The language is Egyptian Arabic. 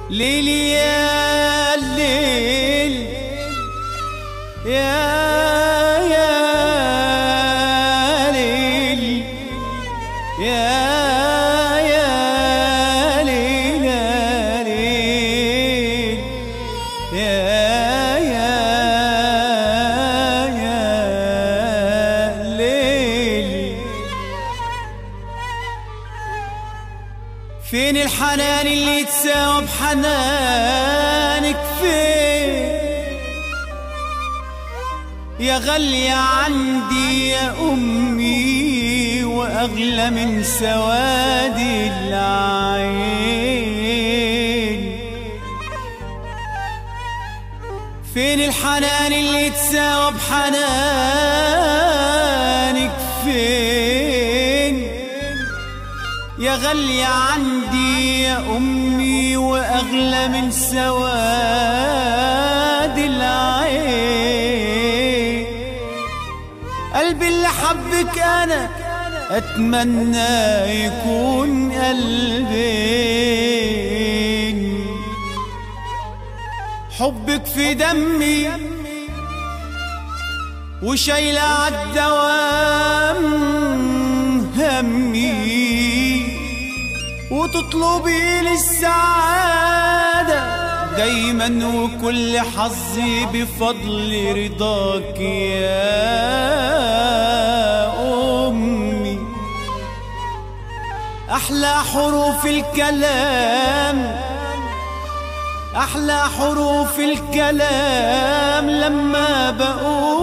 ليلي يا الليل يا يا ليل يا يا ليل يا ليل يا يا يا ليل فين الحنان اللي يتساوى بحنانك فين يا غالية عندي يا أمي وأغلى من سواد العين فين الحنان اللي يتساوى بحنانك فين يا غالية عندي يا أمي وأغلى من سواد العين قلبي اللي حبك أنا أتمنى يكون قلبين حبك في دمي وشايلة عالدوام همي وتطلبي لي السعادة دايما وكل حظي بفضل رضاك يا أمي أحلى حروف الكلام أحلى حروف الكلام لما بقول